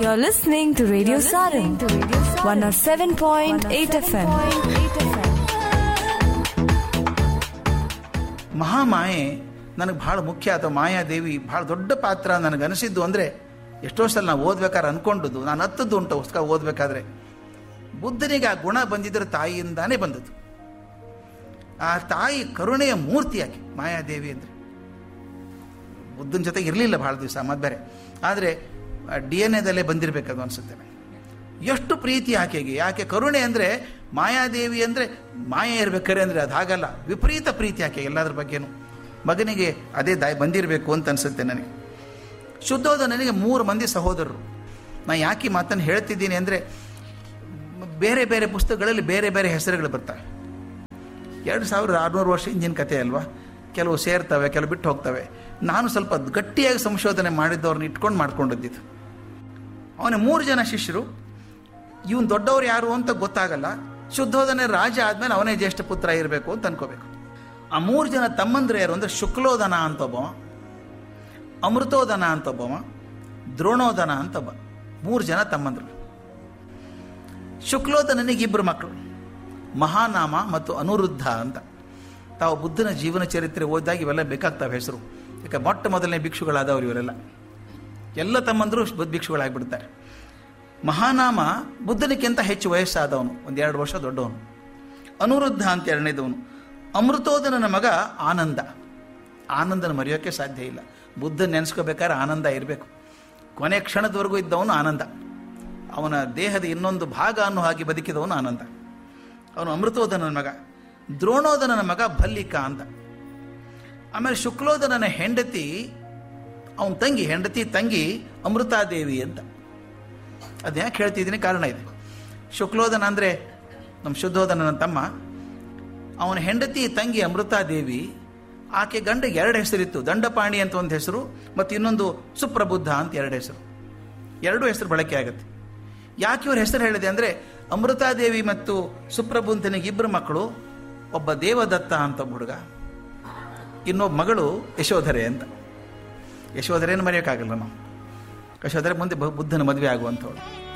You're listening to Radio Sarum, 107.8 FM. ಮಹಾಮಾಯೆ ನನಗೆ ಭಾಳ ಮುಖ್ಯ ಅಥವಾ ಮಾಯಾದೇವಿ ಭಾಳ ದೊಡ್ಡ ಪಾತ್ರ ನನಗೆ ಅನಿಸಿದ್ದು ಅಂದರೆ ಎಷ್ಟೋ ಸಲ ನಾವು ಓದ್ಬೇಕಾದ್ರೆ ಅಂದ್ಕೊಂಡದ್ದು ನಾನು ಹತ್ತದ್ದು ಉಂಟು ಪುಸ್ತಕ ಓದಬೇಕಾದ್ರೆ ಬುದ್ಧನಿಗೆ ಆ ಗುಣ ಬಂದಿದ್ದರೆ ತಾಯಿಯಿಂದಾನೇ ಬಂದದ್ದು ಆ ತಾಯಿ ಕರುಣೆಯ ಮೂರ್ತಿಯಾಗಿ ಮಾಯಾದೇವಿ ಅಂದರೆ ಬುದ್ಧನ ಜೊತೆ ಇರಲಿಲ್ಲ ಭಾಳ ದಿವಸ ಮತ್ತೆ ಬೇರೆ ಆದರೆ ಡಿ ಎನ್ ಎದಲ್ಲೇ ಬಂದಿರಬೇಕದು ಅನಿಸುತ್ತೆ ನನಗೆ. ಎಷ್ಟು ಪ್ರೀತಿ ಆಕೆಗೆ ಯಾಕೆ ಕರುಣೆ ಅಂದರೆ ಮಾಯಾದೇವಿ ಅಂದರೆ ಮಾಯ ಇರ್ಬೇಕಾರೆ ಅಂದರೆ ಅದು ಹಾಗಲ್ಲ ವಿಪರೀತ ಪ್ರೀತಿ ಆಕೆ ಎಲ್ಲದ್ರ ಬಗ್ಗೆನೂ ಮಗನಿಗೆ ಅದೇ ದಾಯ ಬಂದಿರಬೇಕು ಅಂತ ಅನಿಸುತ್ತೆ ನನಗೆ ಶುದ್ಧೋದ ನನಗೆ ಮೂರು ಮಂದಿ ಸಹೋದರರು ನಾನು ಯಾಕೆ ಈ ಮಾತನ್ನು ಹೇಳ್ತಿದ್ದೀನಿ ಅಂದರೆ ಬೇರೆ ಬೇರೆ ಪುಸ್ತಕಗಳಲ್ಲಿ ಬೇರೆ ಬೇರೆ ಹೆಸರುಗಳು ಬರ್ತವೆ ಎರಡು ಸಾವಿರದ ಆರುನೂರು ವರ್ಷ ಹಿಂದಿನ ಕಥೆ ಅಲ್ವಾ ಕೆಲವು ಸೇರ್ತವೆ ಕೆಲವು ಬಿಟ್ಟು ಹೋಗ್ತವೆ ನಾನು ಸ್ವಲ್ಪ ಗಟ್ಟಿಯಾಗಿ ಸಂಶೋಧನೆ ಮಾಡಿದ್ದವ್ರನ್ನ ಇಟ್ಕೊಂಡು ಮಾಡ್ಕೊಂಡಿದ್ದಿದ್ದು ಅವನ ಮೂರು ಜನ ಶಿಷ್ಯರು ಇವನು ದೊಡ್ಡವ್ರು ಯಾರು ಅಂತ ಗೊತ್ತಾಗಲ್ಲ ಶುದ್ಧೋಧನೆ ರಾಜ ಆದಮೇಲೆ ಅವನೇ ಜ್ಯೇಷ್ಠ ಪುತ್ರ ಇರಬೇಕು ಅಂತ ಅನ್ಕೋಬೇಕು ಆ ಮೂರು ಜನ ತಮ್ಮಂದ್ರು ಯಾರು ಅಂದರೆ ಶುಕ್ಲೋದನ ಅಂತ ಒಬ್ಬವ ಅಮೃತೋದನ ಅಂತ ಒಬ್ಬವ ದ್ರೋಣೋದನ ಅಂತ ಒಬ್ಬ ಮೂರು ಜನ ತಮ್ಮಂದ್ರು ಶುಕ್ಲೋದನನಿಗೆ ಇಬ್ಬರು ಮಕ್ಕಳು ಮಹಾನಾಮ ಮತ್ತು ಅನುರುದ್ಧ ಅಂತ ತಾವು ಬುದ್ಧನ ಜೀವನ ಚರಿತ್ರೆ ಓದಿದಾಗ ಇವೆಲ್ಲ ಬೇಕಾಗ್ತವೆ ಹೆಸರು ಯಾಕೆ ಮೊಟ್ಟ ಮೊದಲನೇ ಭಿಕ್ಷುಗಳಾದವರು ಇವರೆಲ್ಲ ಎಲ್ಲ ತಮ್ಮಂದರು ಬುದ್ಧ ಭಿಕ್ಷುಗಳಾಗ್ಬಿಡ್ತಾರೆ ಮಹಾನಾಮ ಬುದ್ಧನಿಗಿಂತ ಹೆಚ್ಚು ವಯಸ್ಸಾದವನು ಒಂದೆರಡು ವರ್ಷ ದೊಡ್ಡವನು ಅನುರುದ್ಧ ಅಂತ ಎರಡನೇದವನು ಅಮೃತೋದನನ ಮಗ ಆನಂದ ಆನಂದನ ಮರೆಯೋಕ್ಕೆ ಸಾಧ್ಯ ಇಲ್ಲ ಬುದ್ಧ ನೆನೆಸ್ಕೋಬೇಕಾದ್ರೆ ಆನಂದ ಇರಬೇಕು ಕೊನೆ ಕ್ಷಣದವರೆಗೂ ಇದ್ದವನು ಆನಂದ ಅವನ ದೇಹದ ಇನ್ನೊಂದು ಭಾಗ ಅನ್ನೋ ಹಾಗೆ ಬದುಕಿದವನು ಆನಂದ ಅವನು ಅಮೃತೋದನನ ಮಗ ದ್ರೋಣೋದನನ ಮಗ ಭಲ್ಲಿಕ ಅಂತ ಆಮೇಲೆ ಶುಕ್ಲೋದನನ ಹೆಂಡತಿ ಅವನ ತಂಗಿ ಹೆಂಡತಿ ತಂಗಿ ಅಮೃತಾದೇವಿ ಅಂತ ಅದು ಯಾಕೆ ಹೇಳ್ತಿದ್ದೀನಿ ಕಾರಣ ಇದೆ ಶುಕ್ಲೋದನ ಅಂದರೆ ನಮ್ಮ ಶುದ್ಧೋದನನ ತಮ್ಮ ಅವನ ಹೆಂಡತಿ ತಂಗಿ ಅಮೃತಾದೇವಿ ಆಕೆ ಗಂಡಗೆ ಎರಡು ಹೆಸರಿತ್ತು ದಂಡಪಾಣಿ ಅಂತ ಒಂದು ಹೆಸರು ಮತ್ತು ಇನ್ನೊಂದು ಸುಪ್ರಬುದ್ಧ ಅಂತ ಎರಡು ಹೆಸರು ಎರಡು ಹೆಸರು ಬಳಕೆ ಆಗುತ್ತೆ ಯಾಕೆ ಇವ್ರ ಹೆಸರು ಹೇಳಿದೆ ಅಂದರೆ ಅಮೃತಾದೇವಿ ಮತ್ತು ಸುಪ್ರಬುದ್ಧನಿಗೆ ಇಬ್ಬರು ಮಕ್ಕಳು ಒಬ್ಬ ದೇವದತ್ತ ಅಂತ ಒಬ್ಬ ಹುಡುಗ ಇನ್ನೊಬ್ಬ ಮಗಳು ಯಶೋಧರೆ ಅಂತ ಯಶೋಧರೆಯನ್ನು ಮರೆಯೋಕ್ಕಾಗಲ್ಲ ನಾವು ಯಶೋಧರೆ ಮುಂದೆ ಬ- ಬುದ್ಧನ ಮದುವೆ ಆಗುವಂಥವಳು